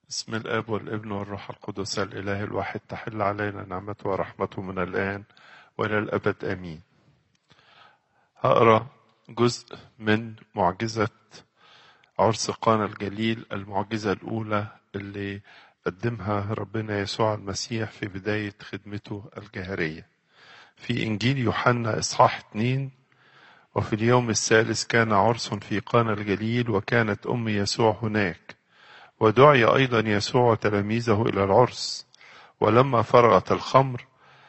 بسم الاب والابن والروح القدس الاله الواحد تحل علينا نعمته ورحمته من الان والى الابد امين هقرا جزء من معجزه عرس قانا الجليل المعجزه الاولى اللي قدمها ربنا يسوع المسيح في بدايه خدمته الجهريه في انجيل يوحنا اصحاح 2 وفي اليوم الثالث كان عرس في قانا الجليل وكانت ام يسوع هناك ودعي ايضا يسوع وتلاميذه الى العرس ولما فرغت الخمر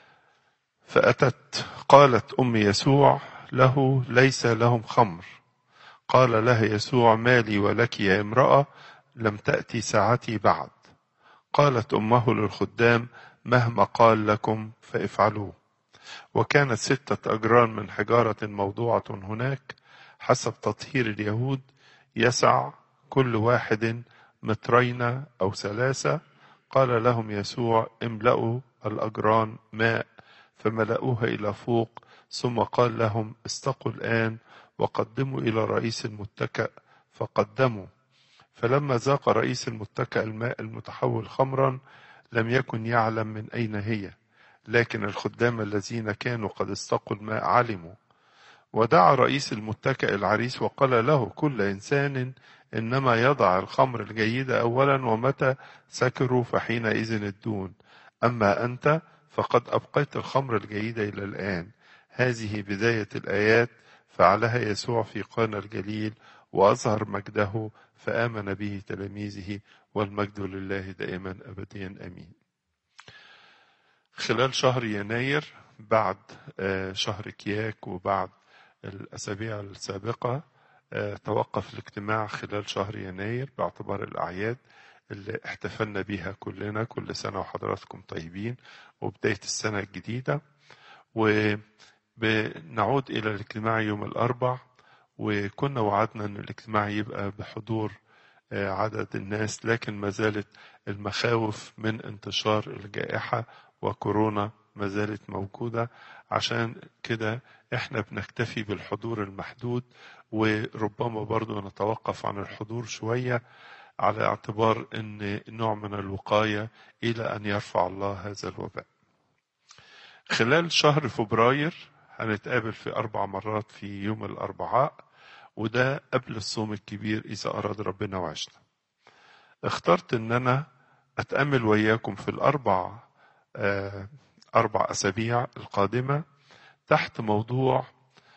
فاتت قالت ام يسوع له ليس لهم خمر قال لها يسوع ما لي ولك يا امراه لم تاتي ساعتي بعد قالت امه للخدام مهما قال لكم فافعلوه وكانت ستة أجران من حجارة موضوعة هناك حسب تطهير اليهود يسع كل واحد مترين أو ثلاثة قال لهم يسوع املأوا الأجران ماء فملأوها إلى فوق ثم قال لهم استقوا الآن وقدموا إلى رئيس المتكأ فقدموا فلما ذاق رئيس المتكأ الماء المتحول خمرا لم يكن يعلم من أين هي لكن الخدام الذين كانوا قد استقوا الماء علموا ودعا رئيس المتكأ العريس وقال له كل إنسان إنما يضع الخمر الجيدة أولا ومتى سكروا فحينئذ الدون أما أنت فقد أبقيت الخمر الجيدة إلى الآن هذه بداية الآيات فعلها يسوع في قانا الجليل وأظهر مجده فآمن به تلاميذه والمجد لله دائما أبديا أمين خلال شهر يناير بعد شهر كياك وبعد الأسابيع السابقة توقف الاجتماع خلال شهر يناير باعتبار الأعياد اللي احتفلنا بيها كلنا كل سنة وحضراتكم طيبين وبداية السنة الجديدة وبنعود إلى الاجتماع يوم الأربع وكنا وعدنا أن الاجتماع يبقى بحضور عدد الناس لكن ما زالت المخاوف من انتشار الجائحة وكورونا ما زالت موجودة عشان كده احنا بنكتفي بالحضور المحدود وربما برضو نتوقف عن الحضور شوية على اعتبار ان نوع من الوقاية الى ان يرفع الله هذا الوباء خلال شهر فبراير هنتقابل في اربع مرات في يوم الاربعاء وده قبل الصوم الكبير اذا اراد ربنا وعشنا اخترت ان انا اتأمل وياكم في الاربع أربع أسابيع القادمة تحت موضوع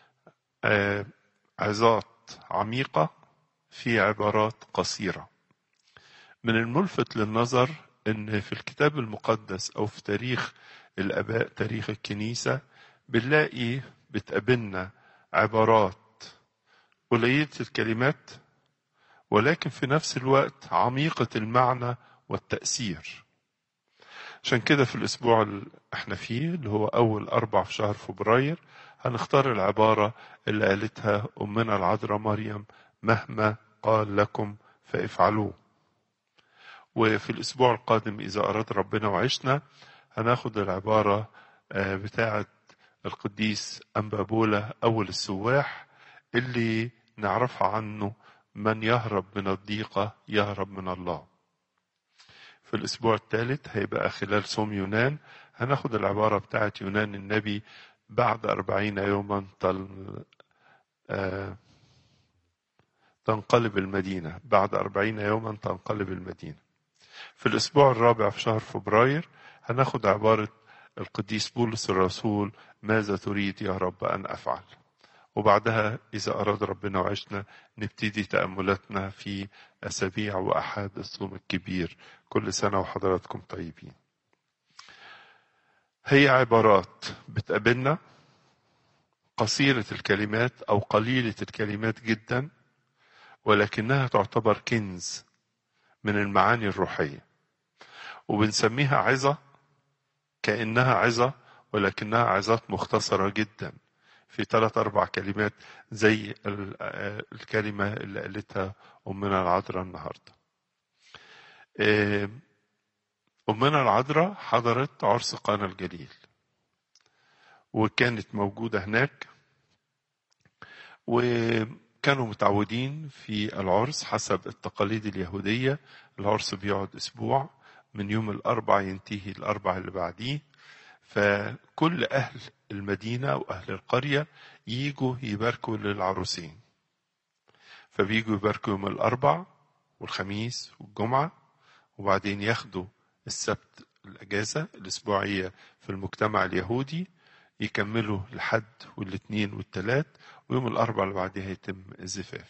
عظات عميقة في عبارات قصيرة من الملفت للنظر أن في الكتاب المقدس أو في تاريخ الآباء تاريخ الكنيسة بنلاقي بتقابلنا عبارات قليلة الكلمات ولكن في نفس الوقت عميقة المعنى والتأثير عشان كده في الأسبوع اللي احنا فيه اللي هو أول أربع في شهر فبراير هنختار العبارة اللي قالتها أمنا العذراء مريم مهما قال لكم فافعلوه وفي الأسبوع القادم إذا أراد ربنا وعشنا هناخد العبارة بتاعة القديس أنبابولا أول السواح اللي نعرفها عنه من يهرب من الضيقة يهرب من الله في الأسبوع الثالث هيبقى خلال صوم يونان هناخد العبارة بتاعت يونان النبي بعد أربعين يوما تل... آه... تنقلب المدينة بعد أربعين يوما تنقلب المدينة في الأسبوع الرابع في شهر فبراير هناخد عبارة القديس بولس الرسول ماذا تريد يا رب أن أفعل وبعدها إذا أراد ربنا وعشنا نبتدي تأملاتنا في أسابيع وأحد الصوم الكبير كل سنة وحضراتكم طيبين هي عبارات بتقابلنا قصيرة الكلمات أو قليلة الكلمات جدا ولكنها تعتبر كنز من المعاني الروحية وبنسميها عظة كأنها عظة ولكنها عظات مختصرة جدا في ثلاث أربع كلمات زي الكلمة اللي قالتها أمنا العذراء النهاردة أمنا العذراء حضرت عرس قانا الجليل وكانت موجودة هناك وكان كانوا متعودين في العرس حسب التقاليد اليهودية العرس بيقعد أسبوع من يوم الأربع ينتهي الأربع اللي بعديه فكل أهل المدينة وأهل القرية يجوا يباركوا للعروسين فبيجوا يباركوا يوم الأربع والخميس والجمعة وبعدين ياخدوا السبت الأجازة الأسبوعية في المجتمع اليهودي يكملوا الحد والاثنين والثلاث ويوم الأربع اللي بعدها يتم الزفاف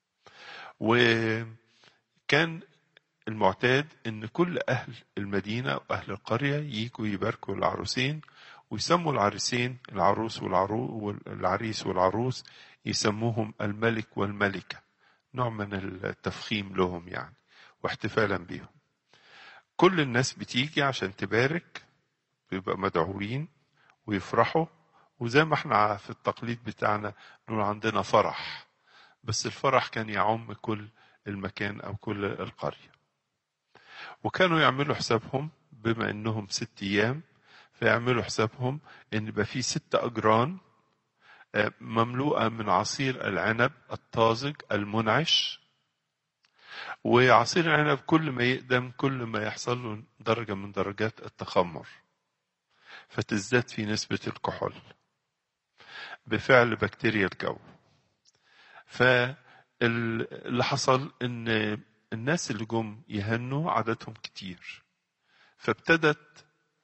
وكان المعتاد ان كل اهل المدينه واهل القريه يجوا يباركوا العروسين ويسموا العريسين العروس والعرو والعريس والعروس يسموهم الملك والملكه نوع من التفخيم لهم يعني واحتفالا بهم كل الناس بتيجي عشان تبارك بيبقى مدعوين ويفرحوا وزي ما احنا في التقليد بتاعنا نقول عندنا فرح بس الفرح كان يعم كل المكان او كل القريه وكانوا يعملوا حسابهم بما انهم ست ايام فيعملوا حسابهم ان يبقى في ست اجران مملوءه من عصير العنب الطازج المنعش وعصير العنب كل ما يقدم كل ما يحصل له درجه من درجات التخمر فتزداد في نسبه الكحول بفعل بكتيريا الجو فاللي حصل ان الناس اللي جم يهنوا عددهم كتير فابتدت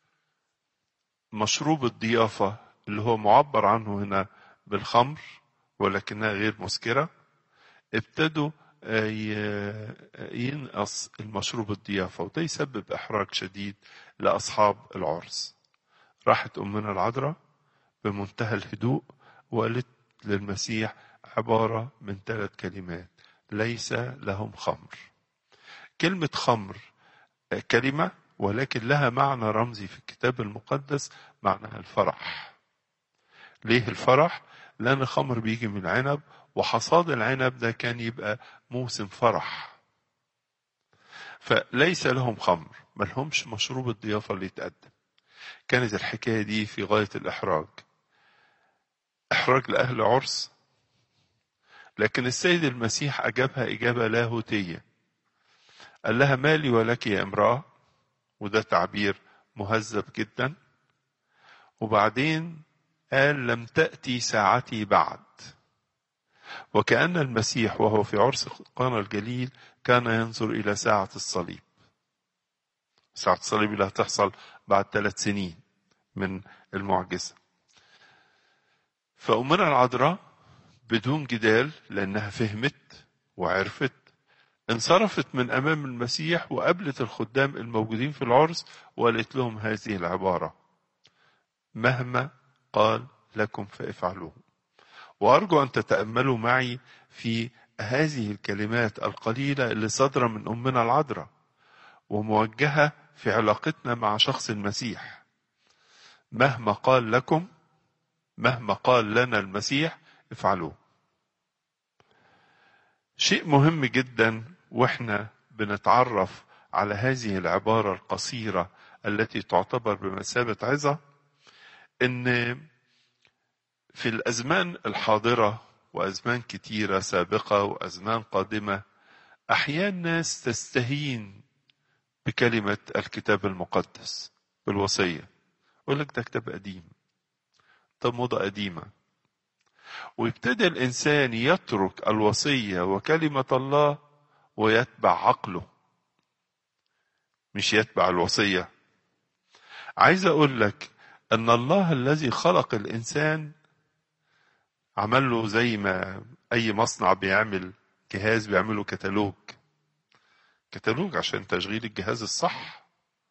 مشروب الضيافة اللي هو معبر عنه هنا بالخمر ولكنها غير مسكرة ابتدوا ينقص المشروب الضيافة وده يسبب إحراج شديد لأصحاب العرس راحت أمنا العذراء بمنتهى الهدوء وقالت للمسيح عبارة من ثلاث كلمات ليس لهم خمر كلمة خمر كلمة ولكن لها معنى رمزي في الكتاب المقدس معناها الفرح ليه الفرح؟ لأن الخمر بيجي من العنب وحصاد العنب ده كان يبقى موسم فرح فليس لهم خمر ما لهمش مشروب الضيافة اللي يتقدم كانت الحكاية دي في غاية الإحراج إحراج لأهل عرس لكن السيد المسيح أجابها إجابة لاهوتية قال لها مالي ولك يا امرأة وده تعبير مهذب جدا وبعدين قال لم تأتي ساعتي بعد وكأن المسيح وهو في عرس قانا الجليل كان ينظر إلى ساعة الصليب ساعة الصليب اللي هتحصل بعد ثلاث سنين من المعجزة فأمنا العذراء بدون جدال لأنها فهمت وعرفت انصرفت من أمام المسيح وقابلت الخدام الموجودين في العرس وقالت لهم هذه العبارة مهما قال لكم فافعلوه وأرجو أن تتأملوا معي في هذه الكلمات القليلة اللي صادرة من أمنا العذراء وموجهة في علاقتنا مع شخص المسيح مهما قال لكم مهما قال لنا المسيح افعلوه شيء مهم جدا واحنا بنتعرف على هذه العبارة القصيرة التي تعتبر بمثابة عظة ان في الازمان الحاضرة وازمان كتيرة سابقة وازمان قادمة احيانا ناس تستهين بكلمة الكتاب المقدس بالوصية يقول لك ده كتاب قديم طب موضة قديمة ويبتدي الإنسان يترك الوصية وكلمة الله ويتبع عقله مش يتبع الوصية عايز أقول لك أن الله الذي خلق الإنسان عمل له زي ما أي مصنع بيعمل جهاز بيعمله كتالوج كتالوج عشان تشغيل الجهاز الصح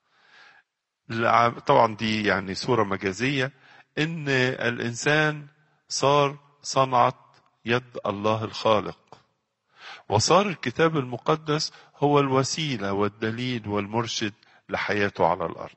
طبعا دي يعني صورة مجازية إن الإنسان صار صنعة يد الله الخالق وصار الكتاب المقدس هو الوسيلة والدليل والمرشد لحياته على الأرض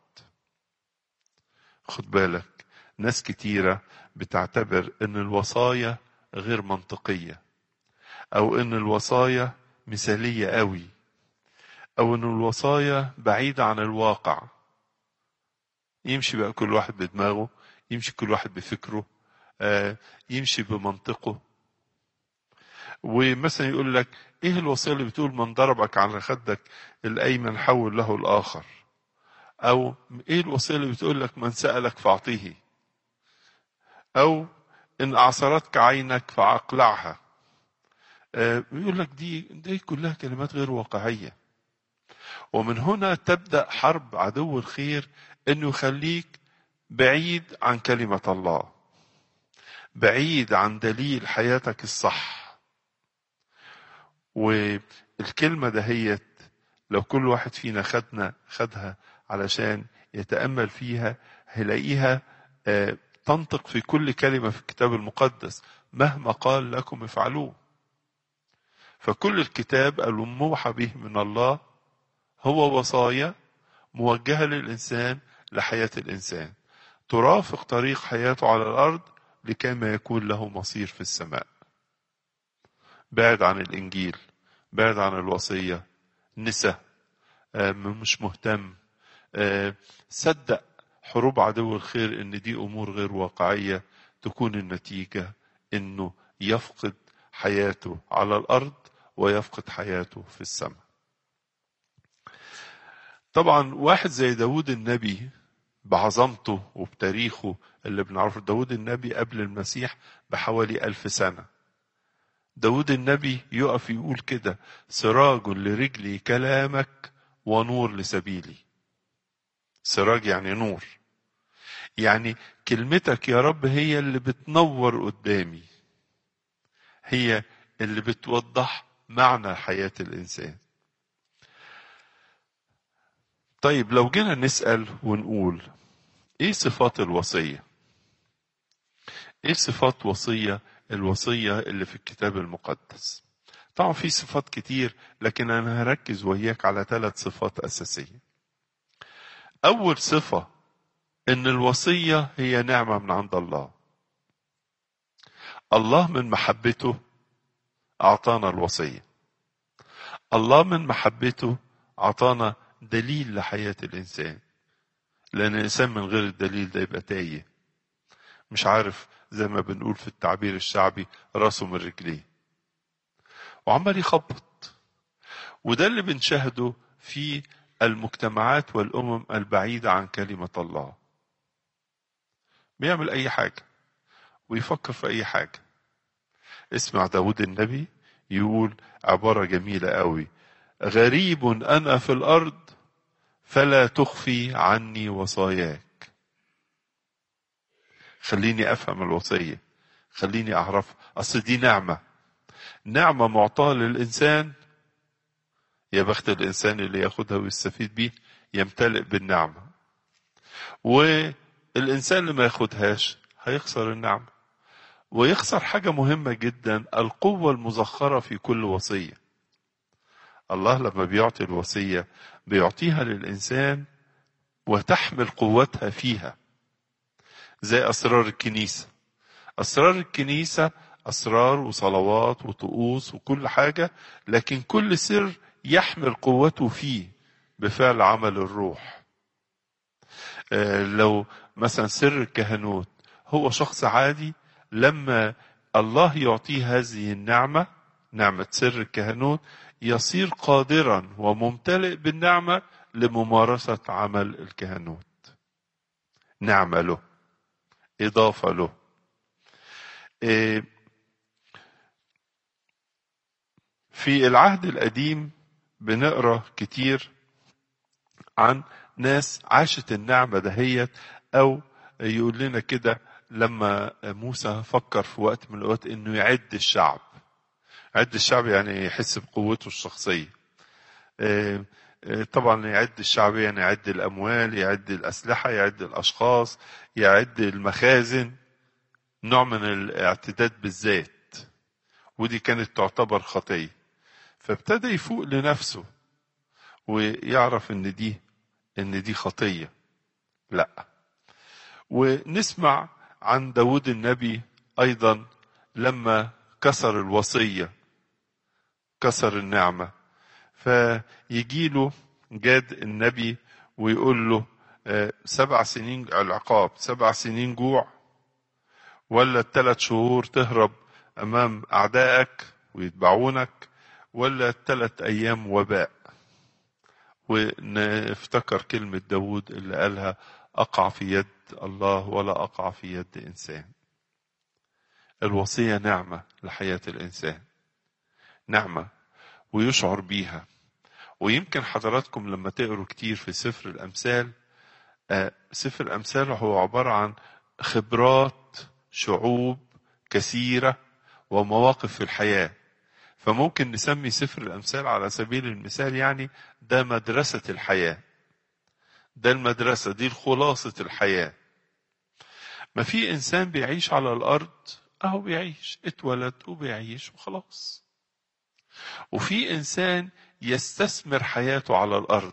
خد بالك ناس كتيرة بتعتبر ان الوصايا غير منطقية او ان الوصايا مثالية قوي او ان الوصايا بعيدة عن الواقع يمشي بقى كل واحد بدماغه يمشي كل واحد بفكره يمشي بمنطقه ومثلا يقول لك ايه الوصيه اللي بتقول من ضربك على خدك الايمن حول له الاخر او ايه الوصيه اللي بتقول لك من سالك فاعطيه او ان اعصرتك عينك فاقلعها آه، بيقول لك دي دي كلها كلمات غير واقعيه ومن هنا تبدا حرب عدو الخير انه يخليك بعيد عن كلمه الله بعيد عن دليل حياتك الصح والكلمة دهيت لو كل واحد فينا خدنا خدها علشان يتأمل فيها هيلاقيها آه، تنطق في كل كلمة في الكتاب المقدس مهما قال لكم افعلوه فكل الكتاب الموحى به من الله هو وصايا موجهة للإنسان لحياة الإنسان ترافق طريق حياته على الأرض لكي ما يكون له مصير في السماء بعد عن الإنجيل بعد عن الوصية نسى آه، مش مهتم آه، صدق حروب عدو الخير ان دي امور غير واقعية تكون النتيجة انه يفقد حياته على الارض ويفقد حياته في السماء طبعا واحد زي داود النبي بعظمته وبتاريخه اللي بنعرفه داود النبي قبل المسيح بحوالي ألف سنة داود النبي يقف يقول كده سراج لرجلي كلامك ونور لسبيلي سراج يعني نور يعني كلمتك يا رب هي اللي بتنور قدامي هي اللي بتوضح معنى حياة الإنسان طيب لو جينا نسأل ونقول ايه صفات الوصية ايه صفات وصية الوصية اللي في الكتاب المقدس طبعا في صفات كتير لكن انا هركز وياك على ثلاث صفات اساسية اول صفة ان الوصية هي نعمة من عند الله الله من محبته اعطانا الوصية الله من محبته اعطانا دليل لحياة الانسان لان الانسان من غير الدليل ده يبقى تايه مش عارف زي ما بنقول في التعبير الشعبي راسه من رجليه وعمال يخبط وده اللي بنشاهده في المجتمعات والامم البعيده عن كلمه الله بيعمل اي حاجه ويفكر في اي حاجه اسمع داود النبي يقول عباره جميله قوي غريب انا في الارض فلا تخفي عني وصاياك خليني افهم الوصيه خليني اعرف اصل دي نعمه نعمه معطاه للانسان يا بخت الانسان اللي ياخدها ويستفيد بيه يمتلئ بالنعمه والانسان اللي ما ياخدهاش هيخسر النعمه ويخسر حاجه مهمه جدا القوه المزخره في كل وصيه الله لما بيعطي الوصيه بيعطيها للانسان وتحمل قوتها فيها زي اسرار الكنيسه اسرار الكنيسه اسرار وصلوات وطقوس وكل حاجه لكن كل سر يحمل قوته فيه بفعل عمل الروح آه، لو مثلا سر الكهنوت هو شخص عادي لما الله يعطيه هذه النعمه نعمه سر الكهنوت يصير قادرا وممتلئ بالنعمه لممارسه عمل الكهنوت نعمه له إضافة له في العهد القديم بنقرا كتير عن ناس عاشت النعمة دهيت أو يقول لنا كده لما موسى فكر في وقت من الأوقات إنه يعد الشعب يعد الشعب يعني يحس بقوته الشخصية طبعا يعد الشعب يعني يعد الأموال يعد الأسلحة يعد الأشخاص يعد المخازن نوع من الاعتداد بالذات ودي كانت تعتبر خطية فابتدى يفوق لنفسه ويعرف ان دي ان دي خطية لا ونسمع عن داود النبي ايضا لما كسر الوصية كسر النعمة فيجي له جاد النبي ويقول له سبع سنين العقاب سبع سنين جوع ولا الثلاث شهور تهرب امام اعدائك ويتبعونك ولا ثلاث أيام وباء ونفتكر كلمة داود اللي قالها أقع في يد الله ولا أقع في يد إنسان الوصية نعمة لحياة الإنسان نعمة ويشعر بيها ويمكن حضراتكم لما تقروا كتير في سفر الأمثال سفر الأمثال هو عبارة عن خبرات شعوب كثيرة ومواقف في الحياة فممكن نسمي سفر الأمثال على سبيل المثال يعني ده مدرسة الحياة ده المدرسة دي خلاصة الحياة ما في إنسان بيعيش على الأرض أهو بيعيش اتولد وبيعيش وخلاص وفي إنسان يستثمر حياته على الأرض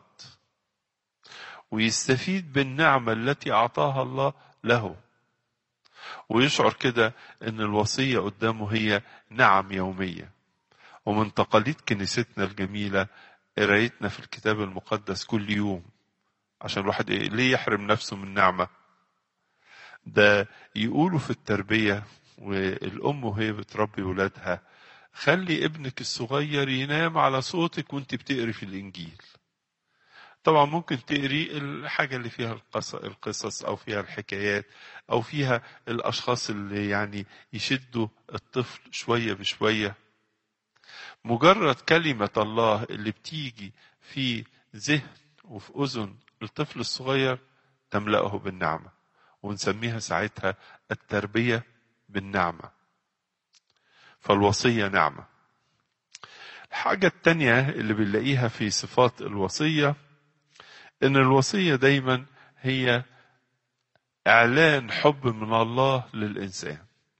ويستفيد بالنعمة التي أعطاها الله له ويشعر كده أن الوصية قدامه هي نعم يومية ومن تقاليد كنيستنا الجميلة قرايتنا في الكتاب المقدس كل يوم عشان الواحد إيه ليه يحرم نفسه من نعمة ده يقولوا في التربية والأم وهي بتربي ولادها خلي ابنك الصغير ينام على صوتك وانت بتقري في الإنجيل طبعا ممكن تقري الحاجة اللي فيها القصص أو فيها الحكايات أو فيها الأشخاص اللي يعني يشدوا الطفل شوية بشوية مجرد كلمة الله اللي بتيجي في ذهن وفي أذن الطفل الصغير تملأه بالنعمة ونسميها ساعتها التربية بالنعمة فالوصية نعمة الحاجة التانية اللي بنلاقيها في صفات الوصية إن الوصية دايما هي إعلان حب من الله للإنسان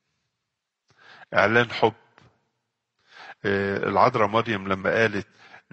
إعلان حب العذراء مريم لما قالت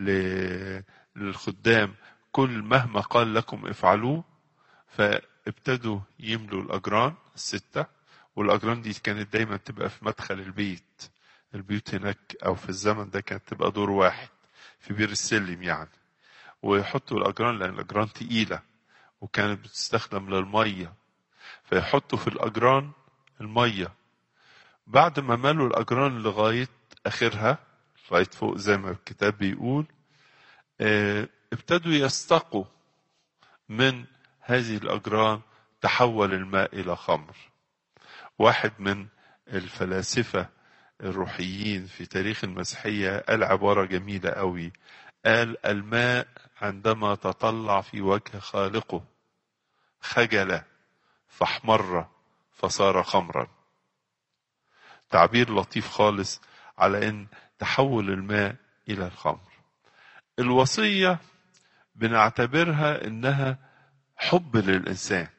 للخدام كل مهما قال لكم افعلوه فابتدوا يملوا الأجران الستة والأجران دي كانت دايما تبقى في مدخل البيت البيوت هناك أو في الزمن ده كانت تبقى دور واحد في بير السلم يعني ويحطوا الأجران لأن الأجران تقيلة وكانت بتستخدم للمية فيحطوا في الأجران المية بعد ما ملوا الأجران لغاية آخرها لغاية فوق زي ما الكتاب بيقول اه ابتدوا يستقوا من هذه الأجران تحول الماء إلى خمر واحد من الفلاسفة الروحيين في تاريخ المسيحية قال عبارة جميلة قوي قال الماء عندما تطلع في وجه خالقه خجل فاحمر فصار خمرا تعبير لطيف خالص على ان تحول الماء الى الخمر الوصيه بنعتبرها انها حب للانسان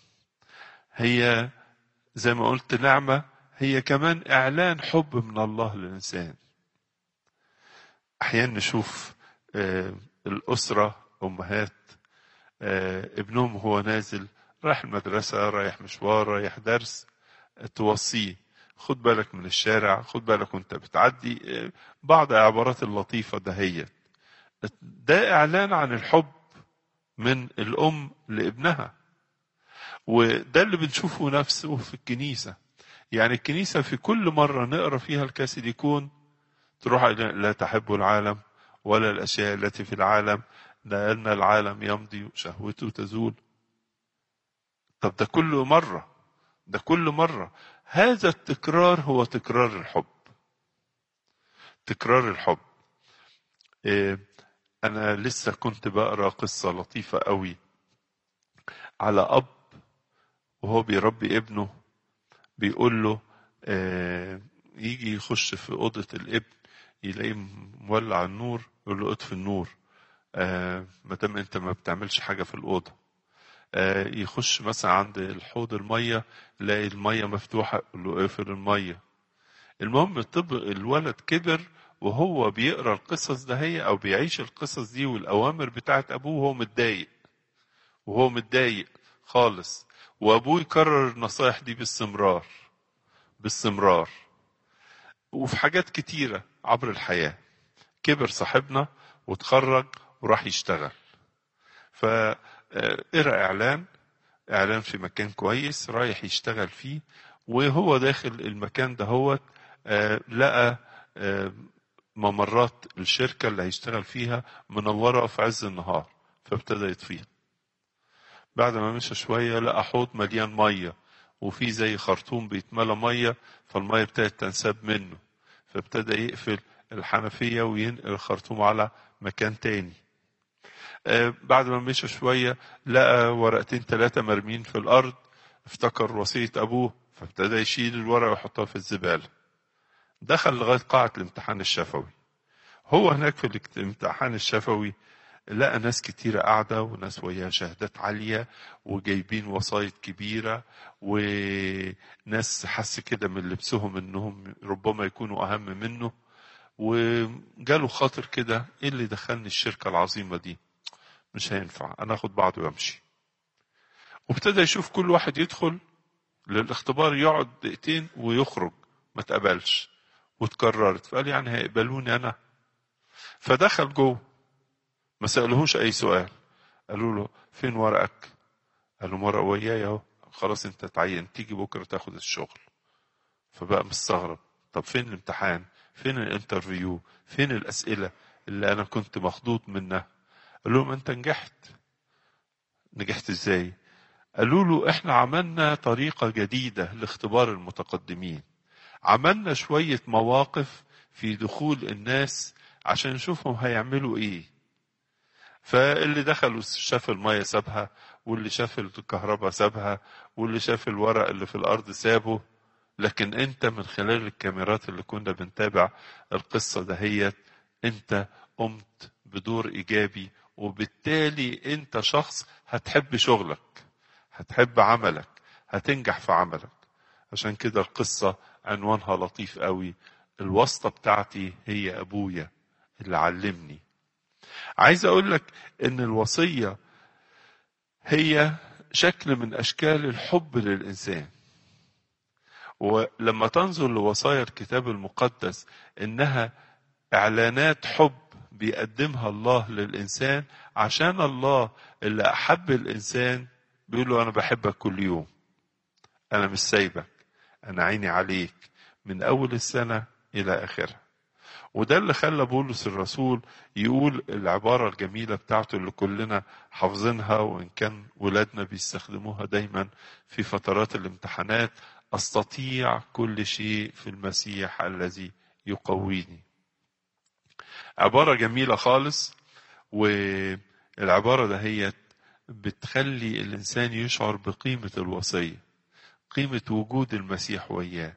هي زي ما قلت نعمه هي كمان اعلان حب من الله للانسان احيانا نشوف الاسره امهات ابنهم هو نازل رايح المدرسه رايح مشوار رايح درس توصيه خد بالك من الشارع خد بالك وانت بتعدي بعض العبارات اللطيفة دهيت ده إعلان عن الحب من الأم لابنها وده اللي بنشوفه نفسه في الكنيسة يعني الكنيسة في كل مرة نقرأ فيها الكاثوليكون تروح لا تحب العالم ولا الأشياء التي في العالم لأن العالم يمضي وشهوته تزول طب ده كل مرة ده كل مرة هذا التكرار هو تكرار الحب تكرار الحب إيه أنا لسه كنت بقرأ قصة لطيفة قوي على أب وهو بيربي ابنه بيقول له إيه يجي يخش في أوضة الابن يلاقيه مولع النور يقول له اطفي النور آه ما دام انت ما بتعملش حاجه في الاوضه آه يخش مثلا عند الحوض الميه يلاقي الميه مفتوحه يقول له اقفل الميه المهم طب الولد كبر وهو بيقرا القصص ده هي او بيعيش القصص دي والاوامر بتاعت ابوه وهو متضايق وهو متضايق خالص وابوه يكرر النصايح دي باستمرار باستمرار وفي حاجات كتيرة عبر الحياة كبر صاحبنا وتخرج وراح يشتغل فقرأ إعلان إعلان في مكان كويس رايح يشتغل فيه وهو داخل المكان ده هو لقى آه، ممرات الشركة اللي هيشتغل فيها منورة في عز النهار فابتدى يطفيها بعد ما مشى شوية لقى حوض مليان مية وفي زي خرطوم بيتملى مية فالمية ابتدت تنساب منه فابتدى يقفل الحنفية وينقل الخرطوم على مكان تاني آه، بعد ما مشى شوية لقى ورقتين ثلاثة مرمين في الأرض افتكر وصية أبوه فابتدى يشيل الورق ويحطها في الزبالة دخل لغاية قاعة الامتحان الشفوي هو هناك في الامتحان الشفوي لقى ناس كتيرة قاعدة وناس وياها شهادات عالية وجايبين وسايط كبيرة وناس حس كده من لبسهم انهم ربما يكونوا اهم منه وجاله خاطر كده ايه اللي دخلني الشركة العظيمة دي مش هينفع انا اخد بعض وامشي وابتدى يشوف كل واحد يدخل للاختبار يقعد دقيقتين ويخرج ما تقبلش وتكررت فقال يعني هيقبلوني انا فدخل جوه ما سألهوش أي سؤال قالوا له فين ورقك قال له ورق وياي اهو خلاص انت تعين تيجي بكرة تاخد الشغل فبقى مستغرب طب فين الامتحان فين الانترفيو فين الأسئلة اللي أنا كنت مخضوض منها قال لهم أنت نجحت نجحت إزاي قالوا له إحنا عملنا طريقة جديدة لاختبار المتقدمين عملنا شوية مواقف في دخول الناس عشان نشوفهم هيعملوا إيه فاللي دخل شاف المية سابها واللي شاف الكهرباء سابها واللي شاف الورق اللي في الأرض سابه لكن انت من خلال الكاميرات اللي كنا بنتابع القصة دهيت انت قمت بدور ايجابي وبالتالي انت شخص هتحب شغلك هتحب عملك هتنجح في عملك عشان كده القصة عنوانها لطيف قوي الواسطة بتاعتي هي ابويا اللي علمني عايز اقول لك ان الوصية هي شكل من اشكال الحب للانسان ولما تنظر لوصايا الكتاب المقدس انها اعلانات حب بيقدمها الله للانسان عشان الله اللي احب الانسان بيقول له انا بحبك كل يوم انا مش سايبك انا عيني عليك من اول السنه الى اخرها وده اللي خلى بولس الرسول يقول العبارة الجميلة بتاعته اللي كلنا حافظينها وإن كان ولادنا بيستخدموها دايما في فترات الامتحانات أستطيع كل شيء في المسيح الذي يقويني عبارة جميلة خالص والعبارة دهيت بتخلي الإنسان يشعر بقيمة الوصية قيمة وجود المسيح وياه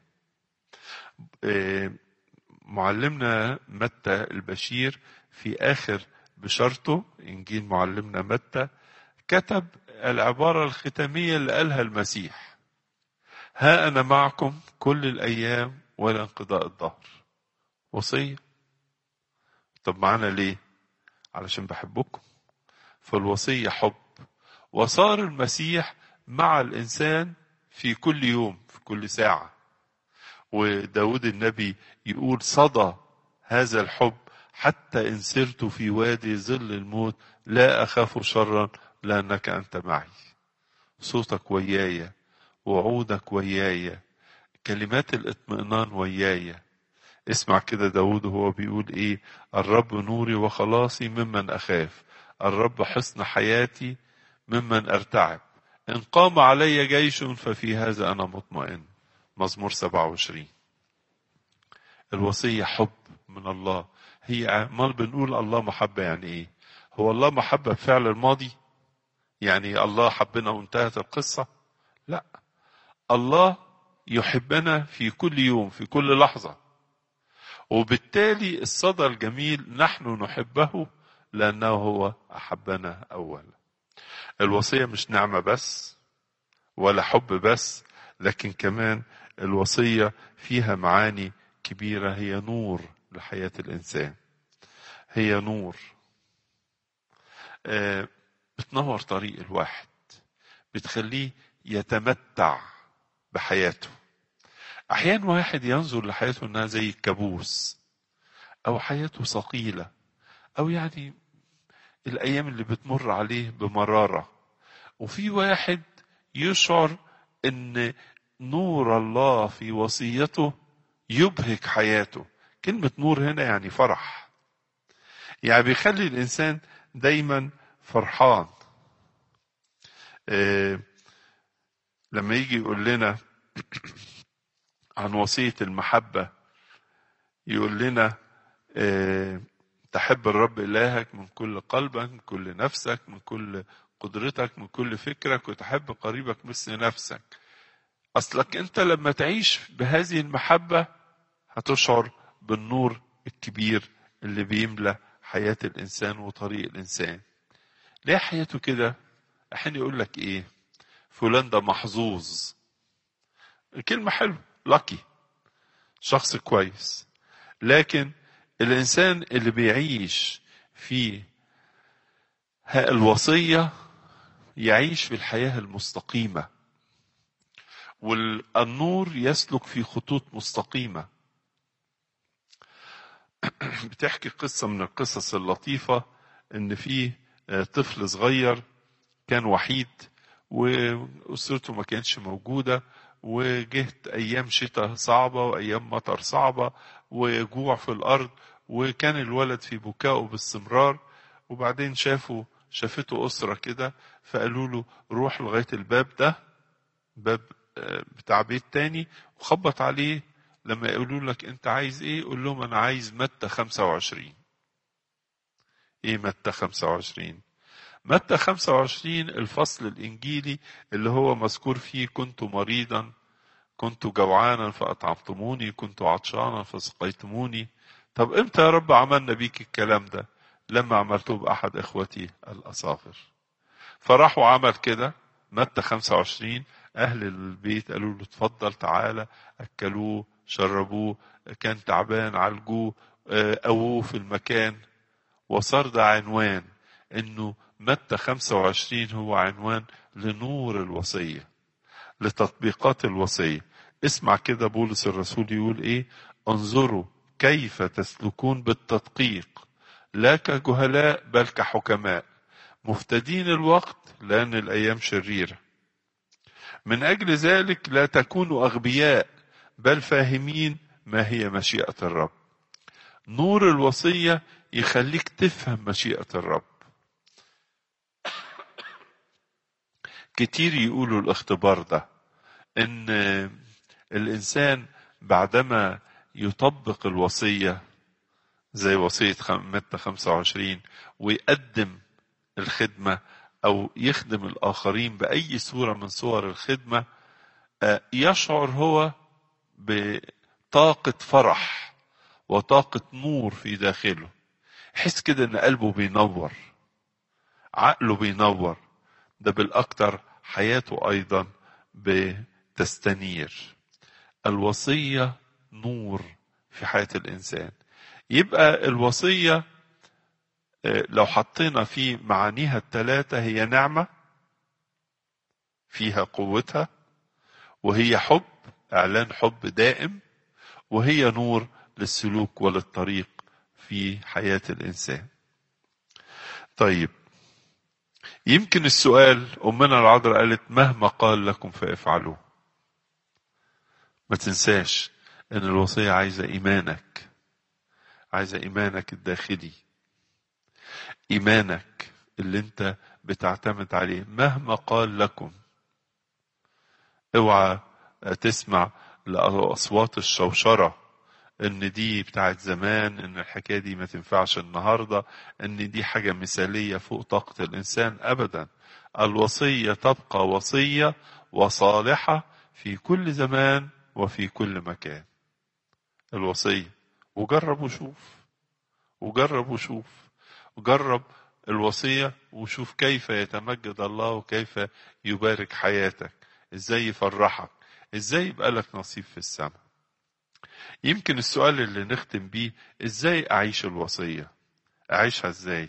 معلمنا متى البشير في آخر بشرته إنجيل معلمنا متى كتب العبارة الختامية اللي قالها المسيح ها أنا معكم كل الأيام ولا انقضاء الظهر وصية طب معانا ليه علشان بحبكم فالوصية حب وصار المسيح مع الإنسان في كل يوم في كل ساعة وداود النبي يقول صدى هذا الحب حتى إن سرت في وادي ظل الموت لا أخاف شرا لأنك أنت معي صوتك ويايا وعودك ويايا كلمات الاطمئنان ويايا اسمع كده داود وهو بيقول ايه الرب نوري وخلاصي ممن أخاف الرب حصن حياتي ممن أرتعب إن قام علي جيش ففي هذا أنا مطمئن مزمور 27 الوصية حب من الله هي ما بنقول الله محبة يعني ايه هو الله محبة بفعل الماضي يعني الله حبنا وانتهت القصة لا الله يحبنا في كل يوم في كل لحظة وبالتالي الصدى الجميل نحن نحبه لأنه هو أحبنا أولا الوصية مش نعمة بس ولا حب بس لكن كمان الوصية فيها معاني كبيرة هي نور لحياة الإنسان هي نور آه بتنور طريق الواحد بتخليه يتمتع بحياته أحيانا واحد ينظر لحياته إنها زي الكابوس أو حياته ثقيلة أو يعني الأيام اللي بتمر عليه بمرارة وفي واحد يشعر إن نور الله في وصيته يبهج حياته كلمة نور هنا يعني فرح يعني بيخلي الإنسان دايما فرحان آه لما يجي يقول لنا عن وصية المحبة يقول لنا آه تحب الرب إلهك من كل قلبك من كل نفسك من كل قدرتك من كل فكرك وتحب قريبك مثل نفسك أصلك أنت لما تعيش بهذه المحبة هتشعر بالنور الكبير اللي بيملى حياة الإنسان وطريق الإنسان ليه حياته كده أحيانا يقول لك إيه فلان ده محظوظ الكلمة حلوة لاكي شخص كويس لكن الإنسان اللي بيعيش في الوصية يعيش في الحياة المستقيمة والنور يسلك في خطوط مستقيمة بتحكي قصة من القصص اللطيفة ان في طفل صغير كان وحيد وأسرته ما كانتش موجودة وجهت أيام شتاء صعبة وأيام مطر صعبة وجوع في الأرض وكان الولد في بكائه باستمرار وبعدين شافوا شافته أسرة كده فقالوا له روح لغاية الباب ده باب بتاع بيت تاني وخبط عليه لما يقولوا لك انت عايز ايه قول لهم انا عايز متى 25 ايه متى 25 متى 25 الفصل الانجيلي اللي هو مذكور فيه كنت مريضا كنت جوعانا فاطعمتموني كنت عطشانا فسقيتموني طب امتى يا رب عملنا بيك الكلام ده لما عملته باحد اخوتي الاصاغر فراحوا عمل كده متى 25 اهل البيت قالوا له اتفضل تعالى اكلوه شربوه كان تعبان عالجوه قووه في المكان وصار ده عنوان انه متى 25 هو عنوان لنور الوصية لتطبيقات الوصية اسمع كده بولس الرسول يقول ايه انظروا كيف تسلكون بالتدقيق لا كجهلاء بل كحكماء مفتدين الوقت لأن الأيام شريرة من أجل ذلك لا تكونوا أغبياء بل فاهمين ما هي مشيئة الرب نور الوصية يخليك تفهم مشيئة الرب كتير يقولوا الاختبار ده ان الانسان بعدما يطبق الوصية زي وصية متى 25 ويقدم الخدمة أو يخدم الآخرين بأي صورة من صور الخدمة يشعر هو بطاقة فرح وطاقة نور في داخله حس كده ان قلبه بينور عقله بينور ده بالاكتر حياته ايضا بتستنير الوصية نور في حياة الانسان يبقى الوصية لو حطينا في معانيها الثلاثة هي نعمة فيها قوتها وهي حب اعلان حب دائم وهي نور للسلوك وللطريق في حياة الإنسان طيب يمكن السؤال أمنا العذراء قالت مهما قال لكم فافعلوه ما تنساش أن الوصية عايزة إيمانك عايزة إيمانك الداخلي إيمانك اللي أنت بتعتمد عليه مهما قال لكم اوعى تسمع لأصوات الشوشرة ان دي بتاعت زمان ان الحكايه دي ما تنفعش النهارده ان دي حاجه مثاليه فوق طاقه الانسان ابدا الوصيه تبقى وصيه وصالحه في كل زمان وفي كل مكان الوصيه وجرب وشوف وجرب وشوف وجرب الوصيه وشوف كيف يتمجد الله وكيف يبارك حياتك ازاي يفرحك ازاي يبقى لك نصيب في السماء يمكن السؤال اللي نختم بيه ازاي اعيش الوصية اعيشها ازاي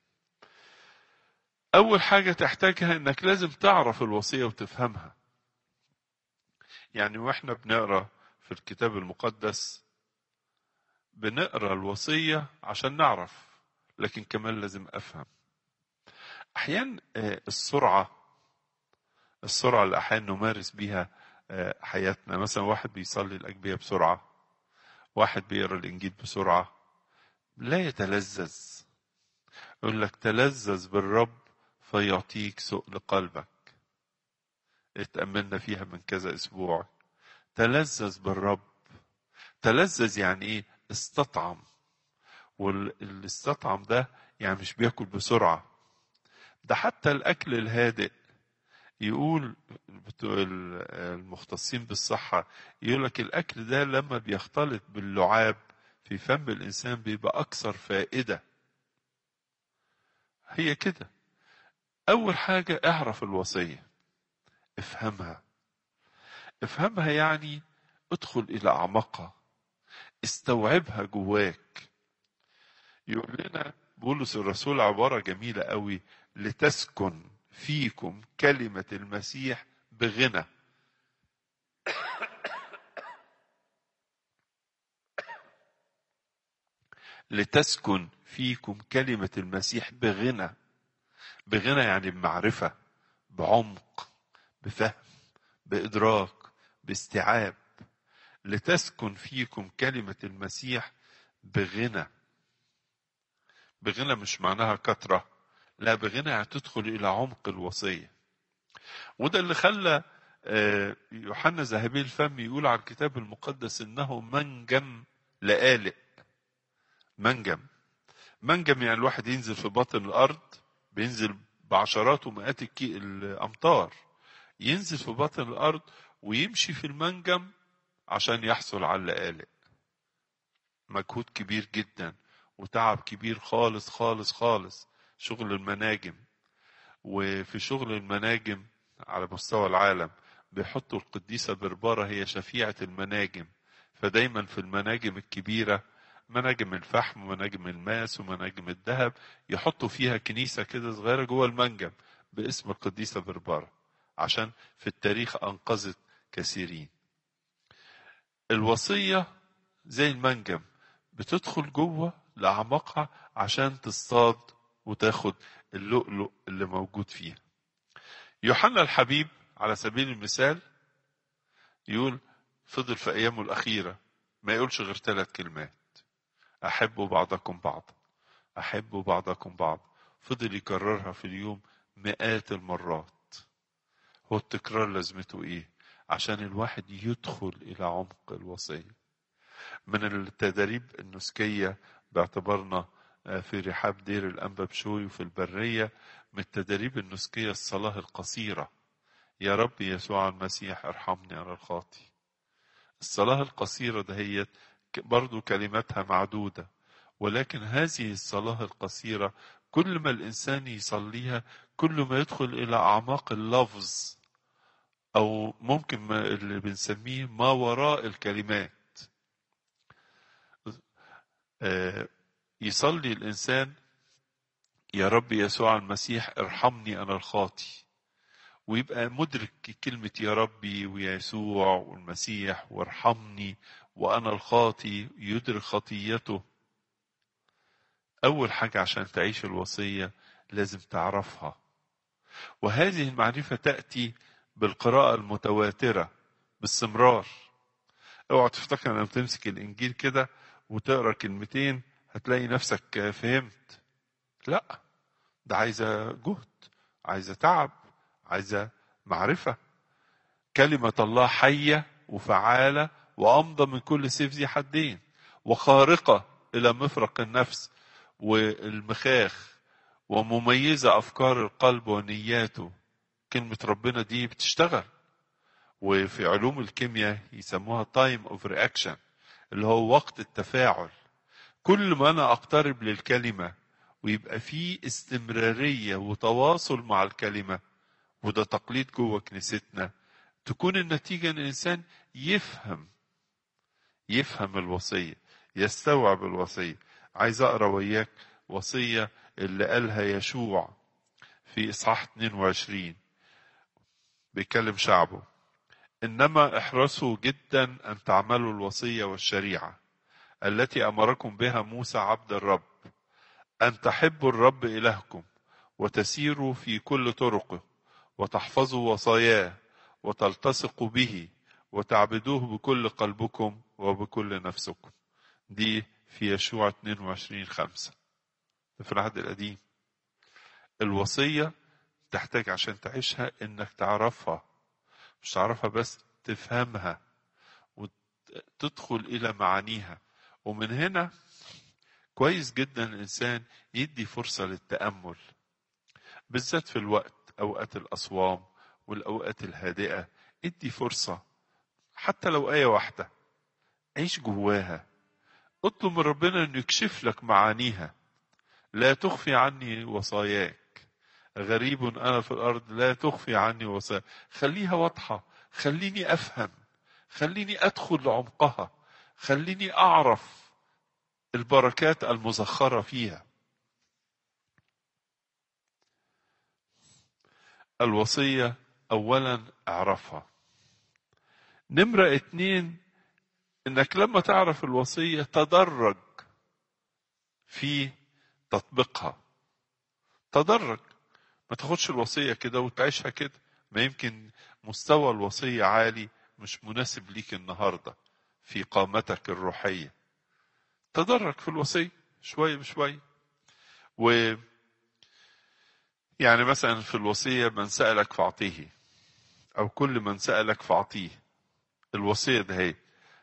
اول حاجة تحتاجها انك لازم تعرف الوصية وتفهمها يعني واحنا بنقرا في الكتاب المقدس بنقرا الوصية عشان نعرف لكن كمان لازم افهم احيانا السرعة السرعة اللي احيانا نمارس بيها حياتنا مثلا واحد بيصلي الأجبية بسرعة واحد بيقرا الانجيل بسرعه لا يتلذذ يقول لك تلذذ بالرب فيعطيك سؤل قلبك اتأملنا فيها من كذا اسبوع تلذذ بالرب تلذذ يعني ايه استطعم واللي استطعم ده يعني مش بياكل بسرعه ده حتى الاكل الهادئ يقول بتوع المختصين بالصحة يقول لك الأكل ده لما بيختلط باللعاب في فم الإنسان بيبقى أكثر فائدة هي كده أول حاجة اعرف الوصية افهمها افهمها يعني ادخل إلى أعمقها استوعبها جواك يقول لنا بولس الرسول عبارة جميلة قوي لتسكن فيكم كلمة المسيح بغنى لتسكن فيكم كلمة المسيح بغنى بغنى يعني بمعرفة بعمق بفهم بإدراك باستيعاب لتسكن فيكم كلمة المسيح بغنى بغنى مش معناها كثرة لا بغنى هتدخل إلى عمق الوصية وده اللي خلى يوحنا ذهبي الفم يقول على الكتاب المقدس إنه منجم لآلئ منجم منجم يعني الواحد ينزل في باطن الأرض بينزل بعشرات ومئات الأمتار ينزل في باطن الأرض ويمشي في المنجم عشان يحصل على اللآلئ مجهود كبير جدا وتعب كبير خالص خالص خالص شغل المناجم وفي شغل المناجم على مستوى العالم بيحطوا القديسة بربارة هي شفيعة المناجم فدايما في المناجم الكبيرة مناجم الفحم ومناجم الماس ومناجم الذهب يحطوا فيها كنيسة كده صغيرة جوه المنجم باسم القديسة بربارة عشان في التاريخ أنقذت كثيرين الوصية زي المنجم بتدخل جوه لأعماقها عشان تصطاد وتاخد اللؤلؤ اللي موجود فيها يوحنا الحبيب على سبيل المثال يقول فضل في أيامه الأخيرة ما يقولش غير ثلاث كلمات أحبوا بعضكم بعضا أحبوا بعضكم بعض فضل يكررها في اليوم مئات المرات هو التكرار لازمته إيه عشان الواحد يدخل إلى عمق الوصية من التدريب النسكية باعتبارنا في رحاب دير الأنبا بشوي وفي البرية من التدريب النسكية الصلاة القصيرة يا رب يسوع المسيح ارحمني أنا الخاطي الصلاة القصيرة دهيت برضو كلماتها معدودة ولكن هذه الصلاة القصيرة كل ما الإنسان يصليها كل ما يدخل إلى أعماق اللفظ أو ممكن ما اللي بنسميه ما وراء الكلمات يصلي الإنسان يا رب يسوع المسيح ارحمني أنا الخاطي ويبقى مدرك كلمة يا ربي ويسوع والمسيح وارحمني وأنا الخاطي يدرك خطيته أول حاجة عشان تعيش الوصية لازم تعرفها وهذه المعرفة تأتي بالقراءة المتواترة باستمرار اوعى تفتكر لما تمسك الإنجيل كده وتقرا كلمتين هتلاقي نفسك فهمت لا ده عايزة جهد عايزة تعب عايزة معرفة كلمة الله حية وفعالة وأمضى من كل سيف ذي حدين وخارقة إلى مفرق النفس والمخاخ ومميزة أفكار القلب ونياته كلمة ربنا دي بتشتغل وفي علوم الكيمياء يسموها تايم اوف رياكشن اللي هو وقت التفاعل كل ما انا اقترب للكلمه ويبقى في استمراريه وتواصل مع الكلمه وده تقليد جوه كنيستنا تكون النتيجه ان الانسان يفهم يفهم الوصيه يستوعب الوصيه عايز اقرا وياك وصيه اللي قالها يشوع في اصحاح 22 بيكلم شعبه انما احرصوا جدا ان تعملوا الوصيه والشريعه التي امركم بها موسى عبد الرب ان تحبوا الرب الهكم وتسيروا في كل طرقه وتحفظوا وصاياه وتلتصقوا به وتعبدوه بكل قلبكم وبكل نفسكم دي في يشوع 22 5 في العهد القديم الوصية تحتاج عشان تعيشها انك تعرفها مش تعرفها بس تفهمها وتدخل الى معانيها ومن هنا كويس جدا الانسان يدي فرصة للتأمل بالذات في الوقت اوقات الاصوام والاوقات الهادئة ادي فرصة حتى لو آية واحدة عيش جواها اطلب من ربنا انه يكشف لك معانيها لا تخفي عني وصاياك غريب انا في الارض لا تخفي عني وصاياك خليها واضحه خليني افهم خليني ادخل لعمقها خليني اعرف البركات المزخره فيها الوصيه اولا اعرفها نمره اتنين انك لما تعرف الوصيه تدرج في تطبيقها تدرج ما تاخدش الوصيه كده وتعيشها كده ما يمكن مستوى الوصيه عالي مش مناسب ليك النهارده في قامتك الروحيه تدرج في الوصيه شويه بشويه و يعني مثلا في الوصيه من سالك فاعطيه او كل من سالك فاعطيه الوصيه ده هي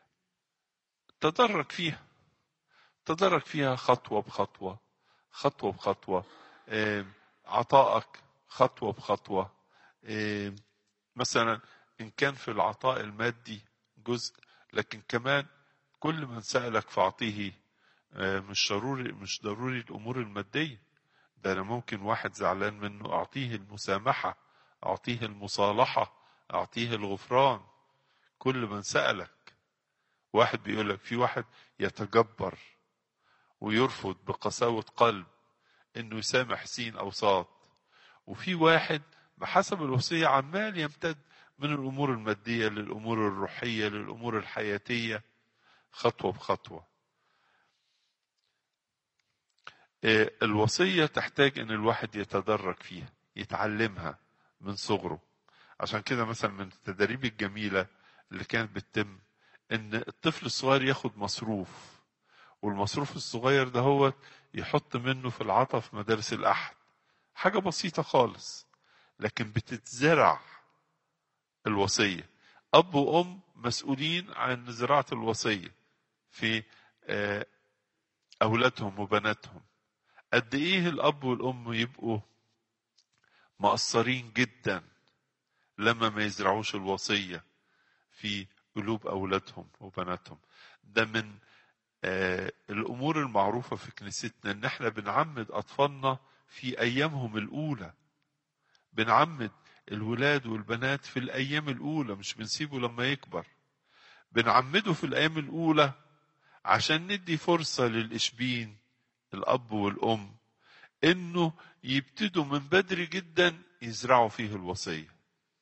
تدرج فيها تدرج فيها خطوة بخطوة خطوة بخطوة عطائك خطوة بخطوة مثلا إن كان في العطاء المادي جزء لكن كمان كل من سألك فأعطيه مش ضروري مش ضروري الأمور المادية ده أنا ممكن واحد زعلان منه أعطيه المسامحة أعطيه المصالحة أعطيه الغفران كل من سألك واحد بيقول لك في واحد يتجبر ويرفض بقساوة قلب انه يسامح سين او صاد وفي واحد بحسب الوصية عمال يمتد من الامور المادية للامور الروحية للامور الحياتية خطوة بخطوة الوصية تحتاج ان الواحد يتدرج فيها يتعلمها من صغره عشان كده مثلا من التدريب الجميلة اللي كانت بتتم ان الطفل الصغير ياخد مصروف والمصروف الصغير ده هو يحط منه في العطا في مدارس الأحد حاجة بسيطة خالص لكن بتتزرع الوصية أب وأم مسؤولين عن زراعة الوصية في أولادهم وبناتهم قد إيه الأب والأم يبقوا مقصرين جدا لما ما يزرعوش الوصية في قلوب أولادهم وبناتهم ده من آه الأمور المعروفة في كنيستنا إن إحنا بنعمد أطفالنا في أيامهم الأولى بنعمد الولاد والبنات في الأيام الأولى مش بنسيبه لما يكبر بنعمده في الأيام الأولى عشان ندي فرصة للإشبين الأب والأم إنه يبتدوا من بدري جدا يزرعوا فيه الوصية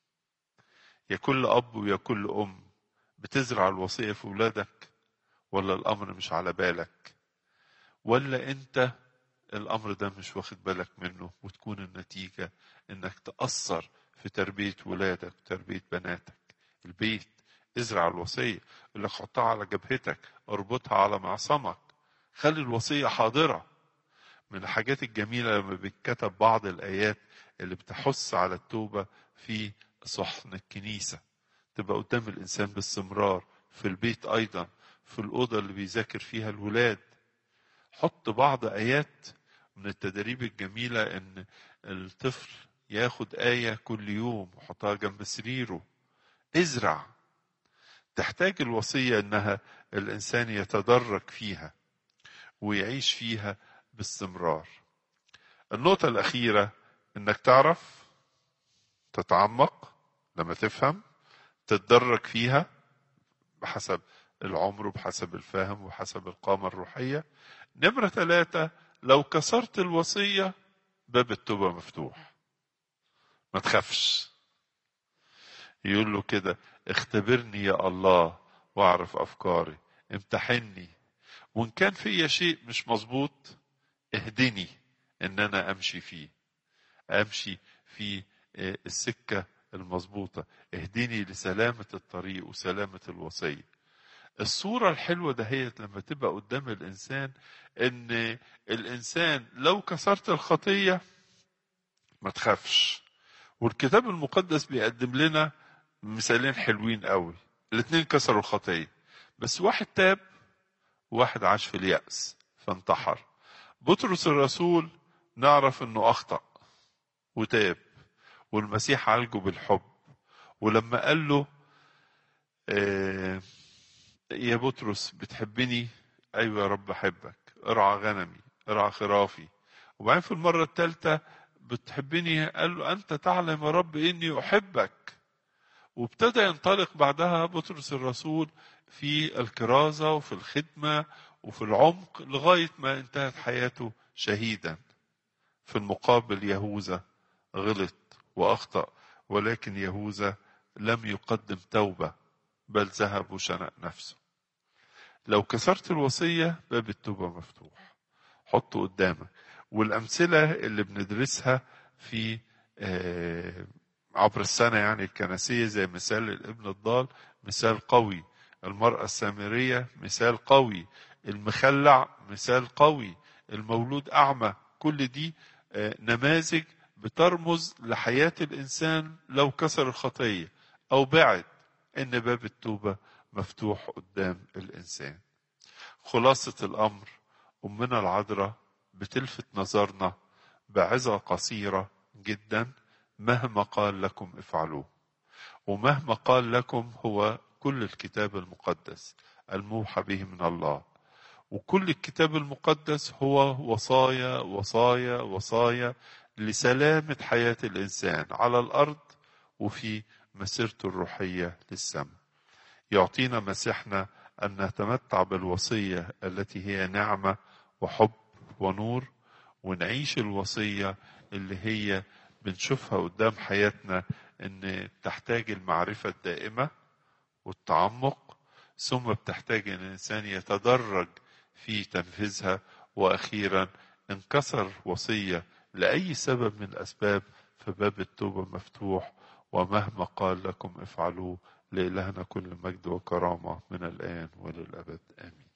يا كل أب ويا كل أم بتزرع الوصية في ولادك ولا الأمر مش على بالك ولا أنت الأمر ده مش واخد بالك منه وتكون النتيجة إنك تأثر في تربية ولادك وتربية بناتك البيت ازرع الوصية يقول لك حطها على جبهتك اربطها على معصمك خلي الوصية حاضرة من الحاجات الجميلة لما بيتكتب بعض الآيات اللي بتحث على التوبة في صحن الكنيسة تبقى قدام الإنسان باستمرار في البيت أيضا في الأوضة اللي بيذاكر فيها الولاد حط بعض آيات من التدريب الجميلة إن الطفل ياخد آية كل يوم وحطها جنب سريره ازرع تحتاج الوصية إنها الإنسان يتدرج فيها ويعيش فيها باستمرار النقطة الأخيرة إنك تعرف تتعمق لما تفهم تتدرج فيها بحسب العمر وبحسب الفهم وحسب القامة الروحية نمرة ثلاثة لو كسرت الوصية باب التوبة مفتوح ما تخافش يقول له كده اختبرني يا الله واعرف افكاري امتحني وان كان فيا شيء مش مظبوط اهدني ان انا امشي فيه امشي في السكه المظبوطه اهدني لسلامه الطريق وسلامه الوصيه الصورة الحلوة دهيت لما تبقى قدام الإنسان إن الإنسان لو كسرت الخطية ما تخافش والكتاب المقدس بيقدم لنا مثالين حلوين قوي الاتنين كسروا الخطية بس واحد تاب وواحد عاش في اليأس فانتحر بطرس الرسول نعرف انه اخطأ وتاب والمسيح عالجه بالحب ولما قال له آه يا بطرس بتحبني ايوه يا رب احبك ارعى غنمي ارعى خرافي وبعدين في المره الثالثه بتحبني قال له انت تعلم يا رب اني احبك وابتدى ينطلق بعدها بطرس الرسول في الكرازه وفي الخدمه وفي العمق لغايه ما انتهت حياته شهيدا في المقابل يهوذا غلط واخطا ولكن يهوذا لم يقدم توبه بل ذهب وشنق نفسه لو كسرت الوصيه باب التوبه مفتوح حطه قدامك والامثله اللي بندرسها في عبر السنه يعني الكنسيه زي مثال الابن الضال مثال قوي المراه السامريه مثال قوي المخلع مثال قوي المولود اعمى كل دي نماذج بترمز لحياه الانسان لو كسر الخطيه او بعد ان باب التوبه مفتوح قدام الانسان خلاصه الامر امنا العذراء بتلفت نظرنا بعظه قصيره جدا مهما قال لكم افعلوه ومهما قال لكم هو كل الكتاب المقدس الموحى به من الله وكل الكتاب المقدس هو وصايا وصايا وصايا لسلامة حياة الإنسان على الأرض وفي مسيرته الروحية للسماء يعطينا مسيحنا أن نتمتع بالوصية التي هي نعمة وحب ونور ونعيش الوصية اللي هي بنشوفها قدام حياتنا ان تحتاج المعرفة الدائمة والتعمق ثم بتحتاج ان الانسان يتدرج في تنفيذها واخيرا انكسر وصية لأي سبب من الأسباب فباب التوبة مفتوح ومهما قال لكم افعلوه لإلهنا كل مجد وكرامة من الآن وللأبد آمين